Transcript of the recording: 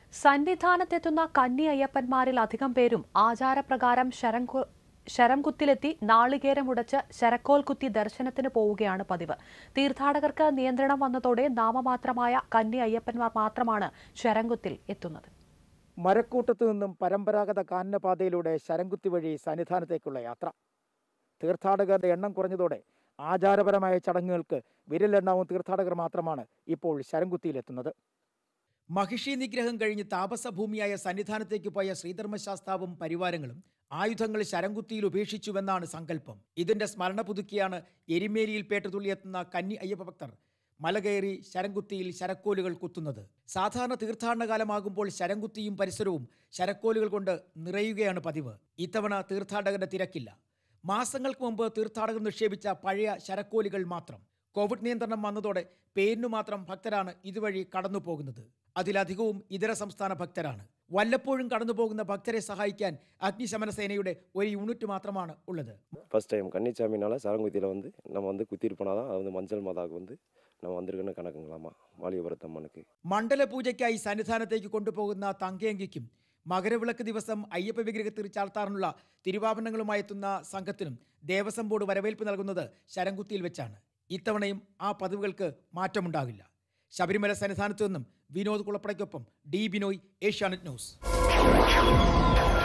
സന്നിധാനത്തെത്തുന്ന കന്നി അയ്യപ്പന്മാരിൽ അധികം പേരും ആചാരപ്രകാരം ശരംകു ശരംകുത്തിലെത്തി നാളികേരമുടച്ച് ശരക്കോൽ കുത്തി ദർശനത്തിന് പോവുകയാണ് പതിവ് തീർത്ഥാടകർക്ക് നിയന്ത്രണം വന്നതോടെ നാമമാത്രമായ കന്നി അയ്യപ്പന്മാർ മാത്രമാണ് ശരംകുത്തിൽ എത്തുന്നത് മരക്കൂട്ടത്തു നിന്നും പരമ്പരാഗത കാനനപാതയിലൂടെ ശരംകുത്തി വഴി സന്നിധാനത്തേക്കുള്ള യാത്ര തീർത്ഥാടകരുടെ എണ്ണം കുറഞ്ഞതോടെ ആചാരപരമായ ചടങ്ങുകൾക്ക് വിരലെണ്ണാവും തീർത്ഥാടകർ മാത്രമാണ് ഇപ്പോൾ ശരംകുത്തിയിലെത്തുന്നത് മഹിഷി നിഗ്രഹം കഴിഞ്ഞ് താപസഭൂമിയായ സന്നിധാനത്തേക്ക് പോയ ശ്രീധർമ്മശാസ്താവും പരിവാരങ്ങളും ആയുധങ്ങൾ ശരംകുത്തിയിൽ ഉപേക്ഷിച്ചുവെന്നാണ് സങ്കല്പം ഇതിന്റെ സ്മരണ പുതുക്കിയാണ് എരിമേലിയിൽ പേട്ടുതുള്ളിയെത്തുന്ന കന്നി അയ്യപ്പ ഭക്തർ മലകയറി ശരംകുത്തിയിൽ ശരക്കോലുകൾ കുത്തുന്നത് സാധാരണ തീർത്ഥാടനകാലമാകുമ്പോൾ ശരംകുത്തിയും പരിസരവും ശരക്കോലുകൾ കൊണ്ട് നിറയുകയാണ് പതിവ് ഇത്തവണ തീർത്ഥാടകരുടെ തിരക്കില്ല മാസങ്ങൾക്ക് മുമ്പ് തീർത്ഥാടകർ നിക്ഷേപിച്ച പഴയ ശരക്കോലുകൾ മാത്രം കോവിഡ് നിയന്ത്രണം വന്നതോടെ പേരിനു മാത്രം ഭക്തരാണ് ഇതുവഴി കടന്നു പോകുന്നത് അതിലധികവും ഇതര സംസ്ഥാന ഭക്തരാണ് വല്ലപ്പോഴും കടന്നു പോകുന്ന ഭക്തരെ സഹായിക്കാൻ അഗ്നിശമന സേനയുടെ ഒരു യൂണിറ്റ് മാത്രമാണ് ഉള്ളത് ஃபஸ்ட் டைம் கன்னிச்சாமினால சரங்குத்தியில் வந்து நம்ம வந்து குத்திட்டு போனால் தான் அது வந்து மஞ்சள் மாதாவுக்கு வந்து நம்ம வந்திருக்குன்னு கணக்குங்களாமா மாளிகபுரத்து அம்மனுக்கு മണ്ഡല പൂജയ്ക്കായി സന്നിധാനത്തേക്ക് കൊണ്ടുപോകുന്ന തങ്കയങ്കിക്കും മകരവിളക്ക് ദിവസം അയ്യപ്പ വിഗ്രഹത്തിൽ ചാർത്താറിനുള്ള തിരുവാഭരണങ്ങളുമായി എത്തുന്ന സംഘത്തിനും ദേവസ്വം ബോർഡ് വരവേൽപ്പ് നൽകുന്നത് ശരംകുത്തിയിൽ വെച്ചാണ് ഇത്തവണയും ആ പതിവുകൾക്ക് മാറ്റമുണ്ടാകില്ല ശബരിമല സന്നിധാനത്തു നിന്നും വിനോദ് കുളപ്പടയ്ക്കൊപ്പം ഡി ബിനോയ് ഏഷ്യാനെറ്റ് ന്യൂസ്